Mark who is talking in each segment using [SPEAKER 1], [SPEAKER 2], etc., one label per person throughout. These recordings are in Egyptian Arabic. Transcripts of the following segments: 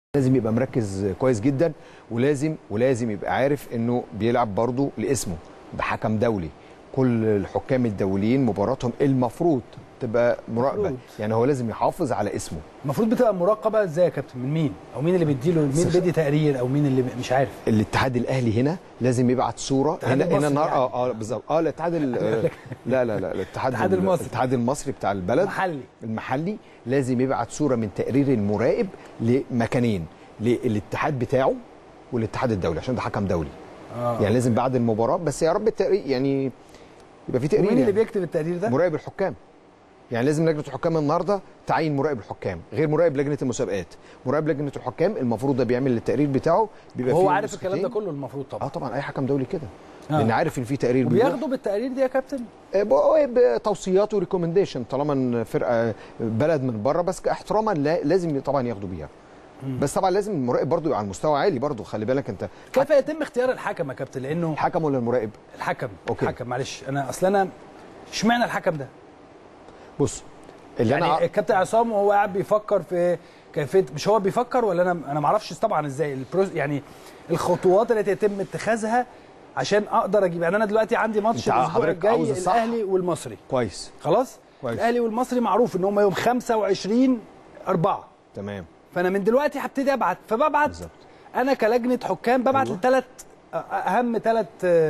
[SPEAKER 1] لازم يبقى مركز كويس جدا ولازم ولازم يبقى عارف انه بيلعب برضه لاسمه بحكم دولي كل الحكام الدوليين مباراتهم المفروض تبقى مراقبه
[SPEAKER 2] مفروض.
[SPEAKER 1] يعني هو لازم يحافظ على اسمه
[SPEAKER 2] المفروض بتبقى مراقبه ازاي يا كابتن من مين او مين اللي بيديله مين
[SPEAKER 1] سخ-
[SPEAKER 2] بيدي تقرير او مين اللي ب- مش عارف
[SPEAKER 1] الاتحاد الاهلي هنا لازم يبعت صوره
[SPEAKER 2] الاتحاد
[SPEAKER 1] هنا هنا
[SPEAKER 2] المصري
[SPEAKER 1] النهار
[SPEAKER 2] يعني.
[SPEAKER 1] اه اه بالظبط اه الاتحاد ال- لا لا لا الاتحاد
[SPEAKER 2] الاتحاد
[SPEAKER 1] ال-
[SPEAKER 2] المصري.
[SPEAKER 1] الاتحاد المصري بتاع البلد
[SPEAKER 2] محلي
[SPEAKER 1] المحلي لازم يبعت صوره من تقرير المراقب لمكانين للاتحاد بتاعه والاتحاد الدولي عشان ده حكم دولي
[SPEAKER 2] اه
[SPEAKER 1] يعني لازم بعد المباراه بس يا رب التقرير يعني يبقى في تقرير
[SPEAKER 2] ومين اللي
[SPEAKER 1] يعني.
[SPEAKER 2] بيكتب التقرير ده؟
[SPEAKER 1] مراقب الحكام يعني لازم لجنه الحكام النهارده تعين مراقب الحكام غير مراقب لجنه المسابقات مراقب لجنه الحكام المفروض ده بيعمل التقرير بتاعه بيبقى
[SPEAKER 2] هو
[SPEAKER 1] فيه
[SPEAKER 2] عارف الكلام ده
[SPEAKER 1] نسختين.
[SPEAKER 2] كله المفروض
[SPEAKER 1] اه
[SPEAKER 2] طبعا
[SPEAKER 1] طبعا اي حكم دولي كده
[SPEAKER 2] آه.
[SPEAKER 1] لان عارف ان في تقرير بيروح.
[SPEAKER 2] وبياخدوا بالتقارير دي يا كابتن
[SPEAKER 1] آه، ب- بتوصيات وريكومنديشن طالما إن فرقه بلد من بره بس احتراما لا- لازم طبعا ياخدوا بيها بس طبعا لازم المراقب برضو يبقى على مستوى عالي برضو خلي بالك انت
[SPEAKER 2] كيف يتم اختيار الحكم يا كابتن لانه
[SPEAKER 1] الحكم ولا المراقب
[SPEAKER 2] الحكم
[SPEAKER 1] أوكي.
[SPEAKER 2] الحكم معلش انا اصل انا اشمعنى الحكم ده؟
[SPEAKER 1] بص اللي
[SPEAKER 2] يعني
[SPEAKER 1] انا
[SPEAKER 2] الكابتن عصام وهو قاعد بيفكر في كيفيه مش هو بيفكر ولا انا انا ما اعرفش طبعا ازاي البروز يعني الخطوات التي يتم اتخاذها عشان اقدر اجيب يعني انا دلوقتي عندي ماتش
[SPEAKER 1] أنت
[SPEAKER 2] الاسبوع
[SPEAKER 1] حضرتك
[SPEAKER 2] الجاي
[SPEAKER 1] عاوز الصح.
[SPEAKER 2] الاهلي والمصري
[SPEAKER 1] كويس
[SPEAKER 2] خلاص
[SPEAKER 1] كويس.
[SPEAKER 2] الاهلي والمصري معروف ان هم يوم 25 4
[SPEAKER 1] تمام
[SPEAKER 2] فانا من دلوقتي هبتدي ابعت فببعت
[SPEAKER 1] بالظبط
[SPEAKER 2] انا كلجنه حكام ببعت
[SPEAKER 1] أيوة.
[SPEAKER 2] لثلاث اهم ثلاث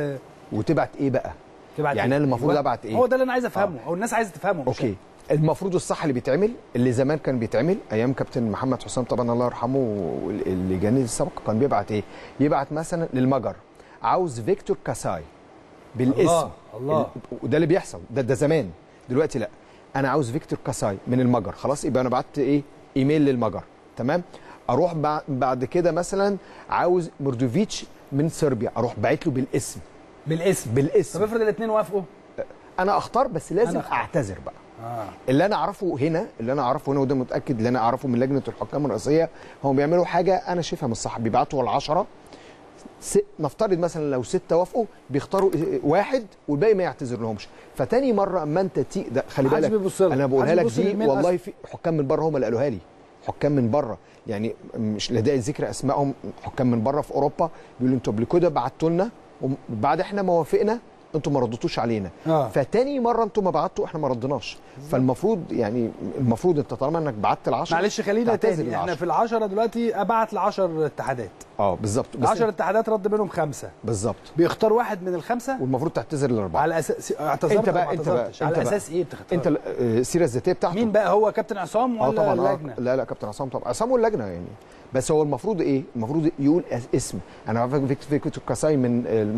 [SPEAKER 1] وتبعت ايه بقى
[SPEAKER 2] تبعت
[SPEAKER 1] يعني
[SPEAKER 2] إيه؟
[SPEAKER 1] أنا المفروض
[SPEAKER 2] أيوة.
[SPEAKER 1] أبعت إيه؟
[SPEAKER 2] هو ده اللي انا عايز افهمه او الناس عايزه تفهمه مش
[SPEAKER 1] اوكي المفروض الصح اللي بيتعمل اللي زمان كان بيتعمل ايام كابتن محمد حسام طبعا الله يرحمه واللجان السابقه كان بيبعت ايه يبعت مثلا للمجر عاوز فيكتور كاساي بالاسم
[SPEAKER 2] الله، الله.
[SPEAKER 1] ال- وده اللي بيحصل ده ده زمان دلوقتي لا انا عاوز فيكتور كاساي من المجر خلاص يبقى انا بعت ايه ايميل للمجر تمام اروح بع- بعد كده مثلا عاوز موردوفيتش من صربيا اروح باعت له بالاسم
[SPEAKER 2] بالاسم
[SPEAKER 1] بالاسم
[SPEAKER 2] طب افرض الاثنين وافقوا
[SPEAKER 1] انا اختار بس لازم
[SPEAKER 2] أنا أختار.
[SPEAKER 1] اعتذر بقى
[SPEAKER 2] اه
[SPEAKER 1] اللي انا اعرفه هنا اللي انا اعرفه هنا وده متاكد اللي انا اعرفه من لجنه الحكام الرئيسيه هم بيعملوا حاجه انا شايفها مش صح بيبعتوا العشرة س... نفترض مثلا لو ستة وافقوا بيختاروا واحد والباقي ما يعتذر لهمش فتاني مره اما انت تي ده خلي
[SPEAKER 2] محدش
[SPEAKER 1] بالك
[SPEAKER 2] بيبص لك.
[SPEAKER 1] انا بقولها
[SPEAKER 2] محدش
[SPEAKER 1] لك
[SPEAKER 2] بيبص
[SPEAKER 1] دي
[SPEAKER 2] للميل
[SPEAKER 1] والله
[SPEAKER 2] أصلاً.
[SPEAKER 1] في حكام من بره هم اللي قالوها لي حكام من بره يعني مش لا داعي ذكر اسمائهم حكام من بره في اوروبا بيقولوا انتوا قبل كده بعتوا لنا وبعد احنا ما وافقنا انتوا ما ردتوش علينا
[SPEAKER 2] آه.
[SPEAKER 1] فتاني مره انتوا ما بعتوا احنا ما ردناش فالمفروض يعني المفروض انت طالما انك بعت العشرة
[SPEAKER 2] معلش خلينا
[SPEAKER 1] تعتذر
[SPEAKER 2] تاني احنا
[SPEAKER 1] للعشرة.
[SPEAKER 2] في العشرة دلوقتي ابعت ل 10 اتحادات
[SPEAKER 1] اه بالظبط بس
[SPEAKER 2] 10 اتحادات رد منهم خمسه
[SPEAKER 1] بالظبط
[SPEAKER 2] بيختار واحد من الخمسه
[SPEAKER 1] والمفروض تعتذر للاربعه
[SPEAKER 2] على اساس اعتذرت
[SPEAKER 1] انت بقى
[SPEAKER 2] أو ما
[SPEAKER 1] انت بقى
[SPEAKER 2] اعتذرتش؟
[SPEAKER 1] انت
[SPEAKER 2] على
[SPEAKER 1] بقى.
[SPEAKER 2] اساس ايه بتختار
[SPEAKER 1] انت ال- آه، السيره الذاتيه بتاعته
[SPEAKER 2] مين بقى هو كابتن عصام
[SPEAKER 1] اه
[SPEAKER 2] ولا
[SPEAKER 1] طبعا آه.
[SPEAKER 2] اللجنه
[SPEAKER 1] لا لا كابتن عصام طبعا عصام واللجنه يعني بس هو المفروض ايه المفروض يقول اسم انا عارف فيكتور كاساي من